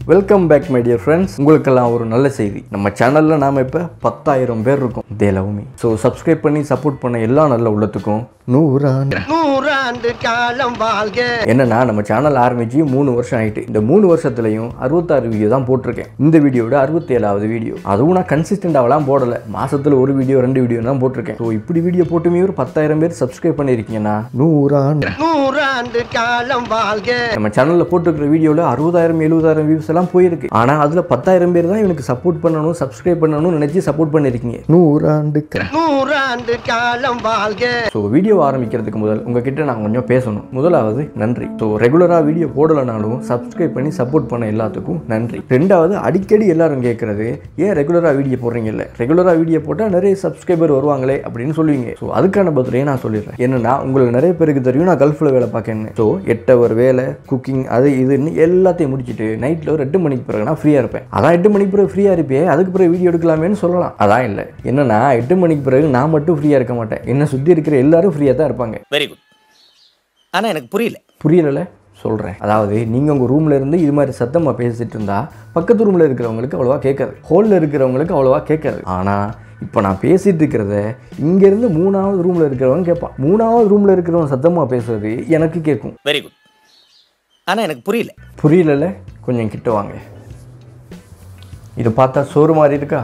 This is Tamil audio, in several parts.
Welcome back my dear friends உங்களுக்கெல்லாம் ஒரு நல்ல செய்தி நம்ம சேனலில் நாம் இப்போ பத்தாயிரம் பேர் இருக்கோம் they love me so subscribe பண்ணி சப்போர்ட் பண்ண எல்லா நல்ல உள்ளத்துக்கும் நூறாண்டு நூறாண்டு காலம் வாழ்க என்னன்னா நம்ம சேனல் ஆரம்பிச்சு மூணு வருஷம் ஆயிட்டு இந்த மூணு வருஷத்துலையும் அறுபத்தாறு வீடியோ தான் போட்டிருக்கேன் இந்த வீடியோட அறுபத்தி ஏழாவது வீடியோ அதுவும் நான் கன்சிஸ்டண்டாகலாம் போடலை மாசத்துல ஒரு வீடியோ ரெண்டு வீடியோ தான் போட்டிருக்கேன் ஸோ இப்படி வீடியோ போட்டுமே ஒரு பத்தாயிரம் பேர் சப்ஸ்கிரைப் பண்ணியிருக்கீங்கன்னா நூறாண்டு நூறாண்டு காலம் வாழ்க நம்ம சேனலில் போட்டுருக்கிற வீடியோவில் அறுபதாயிரம் எழுபதாயிரம் வியூஸ் எல்லாம் போயிருக்கு ஆனால் அதில் பத்தாயிரம் பேர் தான் இவனுக்கு சப்போர்ட் பண்ணணும் சப்ஸ்கிரைப் பண்ணணும்னு நினச்சி சப்போர்ட் பண்ணியிருக்கீங்க நூறாண்டுக்கு நூறாண்டு காலம் வாழ்க ஸோ வீடியோ ஆரம்பிக்கிறதுக்கு முதல் உங்ககிட்ட நான் கொஞ்சம் பேசணும் முதலாவது நன்றி ஸோ ரெகுலராக வீடியோ போடலைனாலும் சப்ஸ்கிரைப் பண்ணி சப்போர்ட் பண்ண எல்லாத்துக்கும் நன்றி ரெண்டாவது அடிக்கடி எல்லாரும் கேட்குறது ஏன் ரெகுலராக வீடியோ போடுறீங்கல்ல ரெகுலராக வீடியோ போட்டால் நிறைய சப்ஸ்கிரைபர் வருவாங்களே அப்படின்னு சொல்லுவீங்க ஸோ அதுக்கான பதிலையே நான் சொல்லிடுறேன் என்னன்னா உங்களுக்கு நிறைய பேருக்கு தெரியும் நான் கல்ஃபில் வேலை பார்க்கேன்னு ஸோ எட்டு ஹவர் வேலை குக்கிங் அது இதுன்னு எல்லாத்தையும் முடிச்சுட்டு நைட்டில் ஒரு எட்டு மணிக்கு பிறகு நான் ஃப்ரீயாக இருப்பேன் அதான் எட்டு மணிக்கு பிறகு ஃப்ரீயாக இருப்பேன் அதுக்கு பிறகு வீடியோ எடுக்கலாமேன்னு சொல்லலாம் அதான் இல்லை என்னன்னா எட்டு மணிக்கு பிறகு நான் மட்டும் ஃப்ரீயாக இருக்க மாட்டேன் என்னை சுற்றி இருக்கிற எல்லாரும் ஃப்ரீயாக தான் இருப்பாங்க வெரி குட் ஆனா எனக்கு புரியல புரியல சொல்கிறேன் அதாவது நீங்கள் உங்கள் ரூமில் இருந்து இது மாதிரி சத்தமாக பேசிட்டு இருந்தா பக்கத்து ரூமில் இருக்கிறவங்களுக்கு அவ்வளோவா கேட்காது ஹோலில் இருக்கிறவங்களுக்கு அவ்வளோவா கேட்காது ஆனால் இப்போ நான் பேசிட்டு இருக்கிறத இங்கேருந்து மூணாவது ரூமில் இருக்கிறவங்க கேட்பான் மூணாவது ரூமில் இருக்கிறவங்க சத்தமாக பேசுறது எனக்கு கேட்கும் வெரி குட் ஆனா எனக்கு புரியல புரியலல கொஞ்சம் கிட்ட வாங்க இதை பார்த்தா சோறு மாதிரி இருக்கா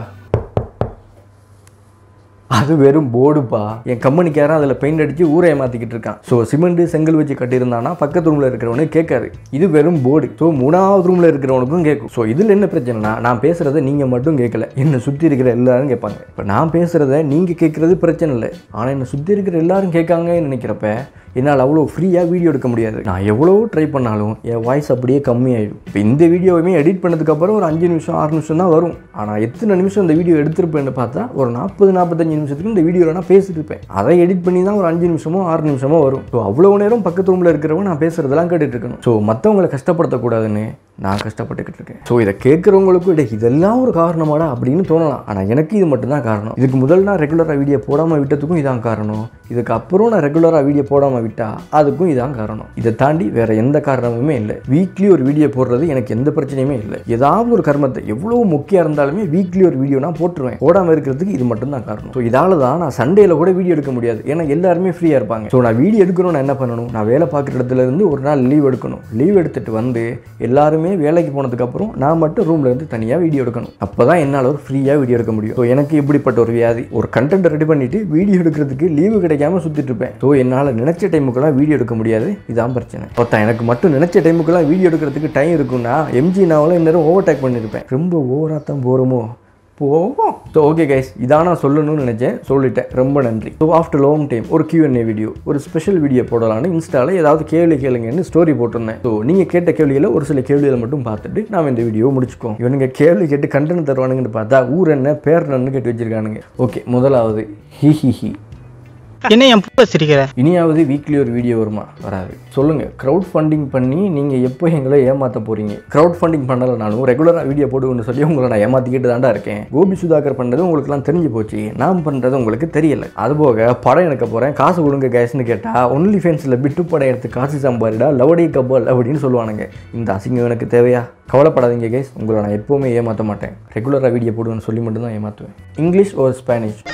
அது வெறும் போர்டுப்பா என் கம்பெனிக்காரன் அதில் பெயிண்ட் அடித்து ஊரை ஏமாற்றிக்கிட்டு இருக்கான் ஸோ சிமெண்ட் செங்கல் வச்சு கட்டியிருந்தானா பக்கத்து ரூமில் இருக்கிறவனுக்கு கேட்காது இது வெறும் போர்டு ஸோ மூணாவது ரூமில் இருக்கிறவனுக்கும் கேட்கும் ஸோ இதில் என்ன பிரச்சனைனா நான் பேசுகிறத நீங்கள் மட்டும் கேட்கல என்னை சுற்றி இருக்கிற எல்லாரும் கேட்பாங்க இப்போ நான் பேசுகிறத நீங்கள் கேட்குறது பிரச்சனை இல்லை ஆனால் என்னை சுற்றி இருக்கிற எல்லாரும் கேட்காங்கன்னு நினைக்கிறப்ப என்னால் அவ்வளோ ஃப்ரீயாக வீடியோ எடுக்க முடியாது நான் எவ்வளோ ட்ரை பண்ணாலும் என் வாய்ஸ் அப்படியே கம்மியாயிடும் இப்போ இந்த வீடியோவுமே எடிட் பண்ணதுக்கப்புறம் ஒரு அஞ்சு நிமிஷம் ஆறு நிமிஷம் தான் வரும் ஆனால் எத்தனை நிமிஷம் இந்த வீடியோ எடுத்திருப்பேன்னு பார்த்தா ஒரு நாற்பது நாற்பத்தஞ்சு நிமிஷத்துக்கு இந்த வீடியோவில் நான் பேசிட்டு இருப்பேன் அதை எடிட் பண்ணி தான் ஒரு அஞ்சு நிமிஷமோ ஆறு நிமிஷமோ வரும் ஸோ அவ்வளோ நேரம் பக்கத்து ரூமில் இருக்கிறவங்க நான் பேசுகிறதெல்லாம் கேட்டுட்டு இருக்கணும் ஸோ மற்றவங்களை கஷ்டப்படுத்தக்கூடாதுன்னு நான் கஷ்டப்பட்டுக்கிட்டு இருக்கேன் ஸோ இதை கேட்குறவங்களுக்கும் இட இதெல்லாம் ஒரு காரணமாடா அப்படின்னு தோணலாம் ஆனால் எனக்கு இது மட்டும்தான் காரணம் இதுக்கு முதல் நான் ரெகுலராக வீடியோ போடாமல் விட்டதுக்கும் இதான் காரணம் இதுக்கு அப்புறம் நான் ரெகுலராக வீடியோ போடாமல் விட்டா அதுக்கும் இதான் காரணம் இதை தாண்டி வேற எந்த காரணமுமே இல்லை வீக்லி ஒரு வீடியோ போடுறது எனக்கு எந்த பிரச்சனையுமே இல்லை ஏதாவது ஒரு கர்மத்தை எவ்வளோ முக்கியம் இருந்தாலுமே வீக்லி ஒரு வீடியோ நான் போட்டுருவேன் போடாமல் இருக்கிறதுக்கு இது மட்டும்தான் காரணம் ஸோ இதால தான் நான் சண்டேல கூட வீடியோ எடுக்க முடியாது ஏன்னா எல்லாருமே ஃப்ரீயாக இருப்பாங்க ஸோ நான் வீடியோ எடுக்கணும் நான் என்ன பண்ணணும் நான் வேலை பார்க்குற இடத்துல இருந்து ஒரு நாள் லீவ் எடுக்கணும் லீவ் எடுத்துட்டு வந்து எல்லாருமே வேலைக்கு போனதுக்கப்புறம் நான் மட்டும் ரூம்ல இருந்து தனியாக வீடியோ எடுக்கணும் அப்போ தான் என்னால் ஒரு ஃப்ரீயாக வீடியோ எடுக்க முடியும் ஸோ எனக்கு இப்படிப்பட்ட ஒரு வியாதி ஒரு கண்டென்ட் ரெடி பண்ணிட்டு வீடியோ எடுக்கிறதுக்கு லீவு கிடைக்காம சுற்றிட்டு இருப்பேன் ஸோ என்னால் நினச்ச டைமுக்கெல்லாம் வீடியோ எடுக்க முடியாது இதான் பிரச்சனை ஒருத்தன் எனக்கு மட்டும் நினச்ச டைமுக்கெல்லாம் வீடியோ எடுக்கிறதுக்கு டைம் இருக்குன்னா எம்ஜி நாவெல்லாம் இந்நேரம் ஓவர் டேக் பண்ணியிருப்பேன் ரொம்ப ஓவராக தான் போகிறோமோ போவோம் ஸோ ஓகே கைஸ் இதான் நான் சொல்லணும்னு நினச்சேன் சொல்லிட்டேன் ரொம்ப நன்றி ஸோ ஆஃப்டர் லாங் டைம் ஒரு Q&A வீடியோ ஒரு ஸ்பெஷல் வீடியோ போடலான்னு இன்ஸ்டாவில் ஏதாவது கேள்வி கேளுங்கன்னு ஸ்டோரி போட்டிருந்தேன் ஸோ நீங்கள் கேட்ட கேள்வியில் ஒரு சில கேள்விகளை மட்டும் பார்த்துட்டு நாம் இந்த வீடியோவை முடிச்சுக்கோம் இவனுங்க கேள்வி கேட்டு கண்டென்ட் தருவானுங்கன்னு பார்த்தா ஊர் என்ன பேர் என்னன்னு கேட்டு வச்சிருக்கானுங்க ஓகே முதலாவது ஹி ஹி ஹி என்ன என் பூவை சிரிக்கிற இனியாவது வீக்லி ஒரு வீடியோ வருமா வராது சொல்லுங்க க்ரௌட் ஃபண்டிங் பண்ணி நீங்க எப்போ எங்களை ஏமாத்த போறீங்க க்ரௌட் ஃபண்டிங் பண்ணலனாலும் ரெகுலராக வீடியோ போடுவோம்னு சொல்லி உங்களை நான் ஏமாத்திக்கிட்டு தாண்டா இருக்கேன் கோபி சுதாகர் பண்ணது உங்களுக்குலாம் தெரிஞ்சு போச்சு நான் பண்றது உங்களுக்கு தெரியல அதுபோக படம் எடுக்க போறேன் காசு கொடுங்க கேஸ்னு கேட்டா ஒன்லி ஃபேன்ஸில் பிட்டு படம் எடுத்து காசு சம்பாரிடா லவடி கபல் அப்படின்னு சொல்லுவானுங்க இந்த அசிங்கம் எனக்கு தேவையா கவலைப்படாதீங்க கேஸ் உங்களை நான் எப்போவுமே ஏமாற்ற மாட்டேன் ரெகுலராக வீடியோ போடுவேன்னு சொல்லி மட்டும்தான் ஏமாற்றுவேன் இங்கிலீஷ் ஒரு ஸ்பானிஷ்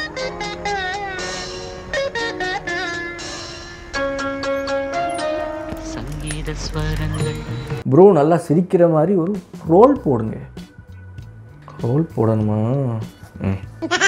சங்கீத ஸ்வரங்கள் ப்ரோ நல்லா சிரிக்கிற மாதிரி ஒரு ரோல் போடுங்க ரோல் போடணுமா ம்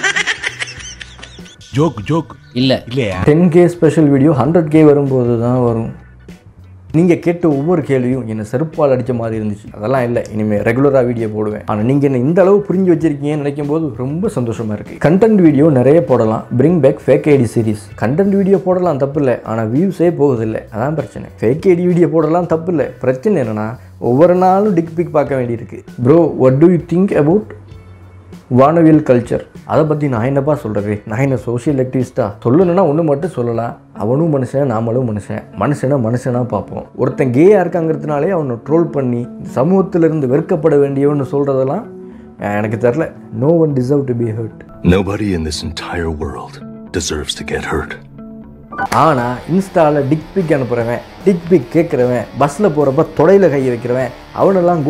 ஜோக் ஜோக் இல்ல இல்லையா ten K special video hundred K வரும்போது தான் வரும் நீங்கள் கேட்ட ஒவ்வொரு கேள்வியும் என்னை செருப்பால் அடித்த மாதிரி இருந்துச்சு அதெல்லாம் இல்லை இனிமேல் ரெகுலராக வீடியோ போடுவேன் ஆனால் நீங்கள் என்ன இந்த அளவு புரிஞ்சு வச்சிருக்கீங்கன்னு நினைக்கும் போது ரொம்ப சந்தோஷமாக இருக்குது கண்டென்ட் வீடியோ நிறைய போடலாம் bring back fake ID series content video போடலாம் தப்பு இல்லை ஆனால் வியூஸே போகுதில்லை அதான் பிரச்சனை ஃபேக் ஐடி வீடியோ போடலாம் தப்பு இல்லை பிரச்சனை என்னென்னா ஒவ்வொரு நாளும் டிக் பிக் பார்க்க வேண்டியிருக்கு bro what do you think about வானவியல் கல்ச்சர் அதை பற்றி நான் என்னப்பா சொல்கிறது நான் என்ன சோஷியல் ஆக்டிவிஸ்டா சொல்லணும்னா ஒன்று மட்டும் சொல்லலாம் அவனும் மனுஷன் நாமளும் மனுஷன் மனுஷனை மனுஷனாக பார்ப்போம் ஒருத்தன் கேயாக இருக்காங்கிறதுனாலே அவனை ட்ரோல் பண்ணி இந்த சமூகத்திலிருந்து வெறுக்கப்பட வேண்டியவன்னு சொல்கிறதெல்லாம் எனக்கு தெரில no one deserve to be hurt Nobody in this entire world deserves to get hurt. ஆனால் இன்ஸ்டாவில் டிக் பிக் அனுப்புகிறவன் டிக் பிக் கேட்குறவன் பஸ்ஸில் போகிறப்ப தொடையில் கையை வைக்கிறவன் அவனெல்லாம் கோ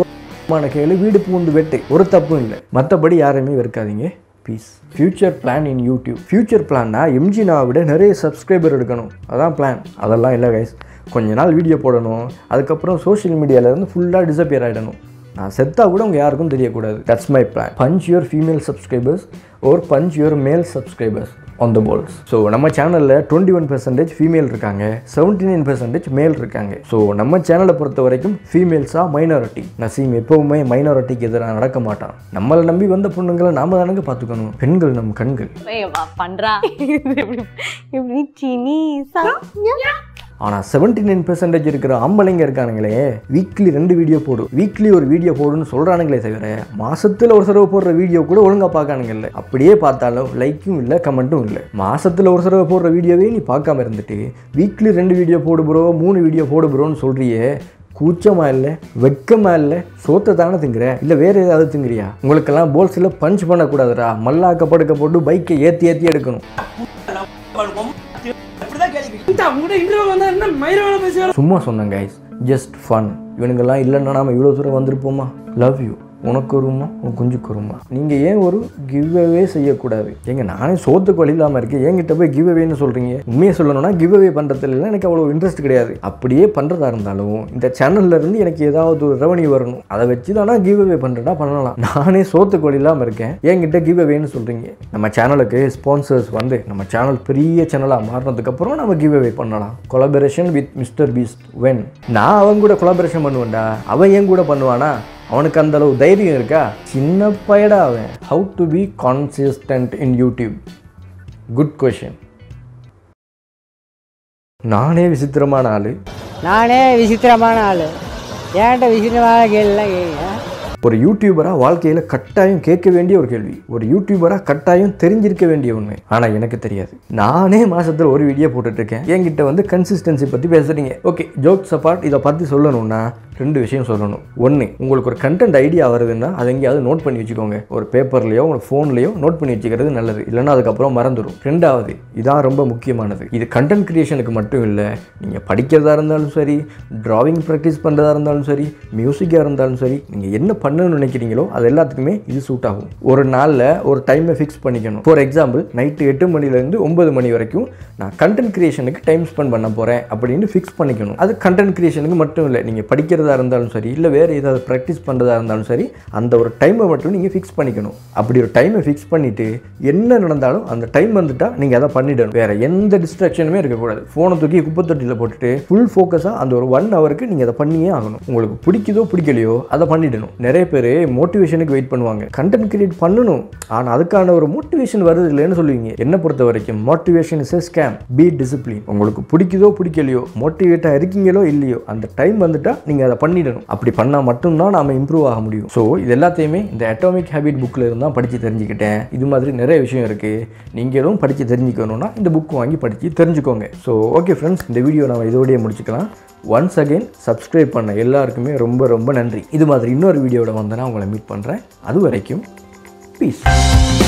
மான கேளு வீடு பூந்து வெட்டு ஒரு தப்பும் இல்லை மற்றபடி யாரையுமே வெறுக்காதீங்க peace future plan in YouTube future பிளான்னா எம்ஜினாவை விட நிறைய சப்ஸ்கிரைபர் எடுக்கணும் அதான் பிளான் அதெல்லாம் இல்லை கைஸ் கொஞ்ச நாள் வீடியோ போடணும் அதுக்கப்புறம் சோஷியல் மீடியாவிலேருந்து ஃபுல்லாக டிசப்பியர் ஆகிடணும் நான் செத்தா கூட உங்கள் யாருக்கும் தெரியக்கூடாது that's my plan punch your female subscribers or punch your male subscribers on the balls so நம்ம சேனலில் டுவெண்ட்டி ஒன் பெர்சன்டேஜ் ஃபீமேல் இருக்காங்க செவன்டி நைன் பெர்சன்டேஜ் மேல் இருக்காங்க ஸோ நம்ம சேனலை பொறுத்த வரைக்கும் ஃபீமேல்ஸாக மைனாரிட்டி நசீம் எப்பவுமே மைனாரிட்டிக்கு எதிராக நடக்க மாட்டான் நம்மளை நம்பி வந்த பொண்ணுங்களை நாம தானங்க பார்த்துக்கணும் பெண்கள் நம் கண்கள் ஏய், வா, பண்றா எப்படி எப்படி சீனிஸா ஆனால் செவன்டி நைன் பெர்சன்டேஜ் இருக்கிற ஆம்பளைங்க இருக்கானுங்களே வீக்லி ரெண்டு வீடியோ போடு வீக்லி ஒரு வீடியோ போடுன்னு சொல்கிறானுங்களே தவிர மாசத்துல ஒரு தடவை போடுற வீடியோ கூட ஒழுங்காக பார்க்கானுங்க இல்லை அப்படியே பார்த்தாலும் லைக்கும் இல்லை கமெண்ட்டும் இல்லை மாசத்துல ஒரு தடவை போடுற வீடியோவே நீ பார்க்காம இருந்துட்டு வீக்லி ரெண்டு வீடியோ போடு ப்ரோ மூணு வீடியோ போடு ப்ரோன்னு சொல்றியே கூச்சமா இல்லை வெட்கமா இல்லை சோத்தை தானே திங்குற இல்லை வேற ஏதாவது திங்குறியா உங்களுக்கெல்லாம் போல்ஸில் பஞ்ச் பண்ணக்கூடாதுடா மல்லாக்க படுக்க போட்டு பைக்கை ஏற்றி ஏற்றி எடுக்கணும் சும்மா சொன்னேன் கைஸ் ஜஸ்ட் ஃபன் இவனுங்கெல்லாம் இல்லைன்னா நாம இவ்வளோ தூரம் வந்திருப்போமா லவ் யூ உனக்கு வருமா உன் குஞ்சுக்கு வருமா நீங்கள் ஏன் ஒரு கிவ் அவே செய்யக்கூடாது ஏங்க நானே சோத்துக்கு வழி இல்லாமல் இருக்கேன் என்கிட்ட போய் கிவ் அவேன்னு சொல்கிறீங்க உண்மையை சொல்லணும்னா கிவ் அவே பண்ணுறதுல எனக்கு அவ்வளோ இன்ட்ரெஸ்ட் கிடையாது அப்படியே பண்ணுறதா இருந்தாலும் இந்த சேனல்ல இருந்து எனக்கு ஏதாவது ஒரு ரெவன்யூ வரணும் அதை வச்சு தானே கிவ் அவே பண்ணுறதா பண்ணலாம் நானே சோத்துக்கு வழி இல்லாமல் இருக்கேன் என்கிட்ட கிவ் அவேன்னு சொல்கிறீங்க நம்ம சேனலுக்கு ஸ்பான்சர்ஸ் வந்து நம்ம சேனல் பெரிய சேனலாக மாறினதுக்கப்புறம் நம்ம கிவ் அவே பண்ணலாம் collaboration with mister Beast when நான் அவன் கூட கொலாபரேஷன் பண்ணுவேன்டா அவன் என் கூட பண்ணுவானா அவனுக்கு அந்த அளவு தைரியம் இருக்கா சின்ன பையடா அவன் how to be consistent in YouTube good question நானே விசித்திரமான ஆளு நானே விசித்திரமான ஆள் ஏன்ட்ட விசித்திரமான கேள்விலாம் கேட்குங்க ஒரு யூடியூபராக வாழ்க்கையில் கட்டாயம் கேட்க வேண்டிய ஒரு கேள்வி ஒரு யூடியூபராக கட்டாயம் தெரிஞ்சிருக்க வேண்டிய உண்மை ஆனால் எனக்கு தெரியாது நானே மாசத்துல ஒரு வீடியோ போட்டுட்டு இருக்கேன் என்கிட்ட வந்து கன்சிஸ்டன்சி பற்றி பேசுகிறீங்க ஓகே ஜோக்ஸ் அப்பார்ட் இதை பற்றி சொல்லணும்னா ரெண்டு விஷயம் சொல்லணும் ஒன்று உங்களுக்கு ஒரு கண்டென்ட் ஐடியா வருதுன்னா அதை எங்கேயாவது நோட் பண்ணி வச்சுக்கோங்க ஒரு பேப்பர்லையோ ஒரு ஃபோன்லையோ நோட் பண்ணி வச்சுக்கிறது நல்லது இல்லைன்னா அதுக்கப்புறம் மறந்துடும் ரெண்டாவது இதான் ரொம்ப முக்கியமானது இது கண்டென்ட் கிரியேஷனுக்கு மட்டும் இல்லை நீங்கள் படிக்கிறதா இருந்தாலும் சரி டிராவிங் ப்ராக்டிஸ் பண்ணுறதா இருந்தாலும் சரி மியூசிக்காக இருந்தாலும் சரி நீங்கள் என்ன பண்ணணும்னு நினைக்கிறீங்களோ அது எல்லாத்துக்குமே இது சூட் ஆகும் ஒரு நாளில் ஒரு டைமை ஃபிக்ஸ் பண்ணிக்கணும் ஃபார் எக்ஸாம்பிள் நைட்டு எட்டு மணிலேருந்து ஒன்பது மணி வரைக்கும் நான் கண்டென்ட் கிரியேஷனுக்கு டைம் ஸ்பெண்ட் பண்ண போகிறேன் அப்படின்னு ஃபிக்ஸ் பண்ணிக்கணும் அது கண்டென்ட் கிரியேஷனுக்கு மட்டும் இல்லை நீங்கள் படிக்கிறதா இருந்தாலும் சரி இல்லை வேறு ஏதாவது ப்ராக்டிஸ் பண்ணுறதா இருந்தாலும் சரி அந்த ஒரு டைமை மட்டும் நீங்கள் ஃபிக்ஸ் பண்ணிக்கணும் அப்படி ஒரு டைமை ஃபிக்ஸ் பண்ணிவிட்டு என்ன நடந்தாலும் அந்த டைம் வந்துட்டால் நீங்கள் அதை பண்ணிடணும் வேறு எந்த டிஸ்ட்ராக்ஷனுமே இருக்கக்கூடாது ஃபோனை தூக்கி குப்பை தொட்டியில் போட்டுட்டு ஃபுல் ஃபோக்கஸாக அந்த ஒரு ஒன் ஹவருக்கு நீங்கள் அதை பண்ணியே ஆகணும் உங்களுக்கு பிடிக்குதோ பிடிக்கலையோ அதை பண்ணிடணும் நிறைய பேர் மோட்டிவேஷனுக்கு வெயிட் பண்ணுவாங்க கண்டென்ட் கிரியேட் பண்ணணும் ஆனால் அதுக்கான ஒரு மோட்டிவேஷன் வருது இல்லைன்னு சொல்லுவீங்க என்ன பொறுத்த வரைக்கும் motivation is scam be discipline உங்களுக்கு பிடிக்குதோ பிடிக்கலையோ மோட்டிவேட்டாக இருக்கீங்களோ இல்லையோ அந்த டைம் வந்துட்டா நீங்கள் அதை பண்ணிடணும் அப்படி பண்ணால் மட்டும்தான் நாம இம்ப்ரூவ் ஆக முடியும் ஸோ இது எல்லாத்தையுமே இந்த அட்டாமிக் ஹேபிட் புக்கில் இருந்தால் படித்து தெரிஞ்சுக்கிட்டேன் இது மாதிரி நிறைய விஷயம் இருக்குது நீங்களும் படித்து தெரிஞ்சுக்கணும்னா இந்த புக் வாங்கி படித்து தெரிஞ்சுக்கோங்க ஸோ ஓகே ஃப்ரெண்ட்ஸ் இந்த வீடியோ நம்ம இதோடய முடிச்சுக்கலாம் ஒன்ஸ் அகைன் சப்ஸ்கிரைப் பண்ண எல்லாருக்குமே ரொம்ப ரொம்ப நன்றி இது மாதிரி இன்னொரு வீடியோட வந்தேன்னா உங்களை மீட் பண்ணுறேன் அது வரைக்கும் பீஸ்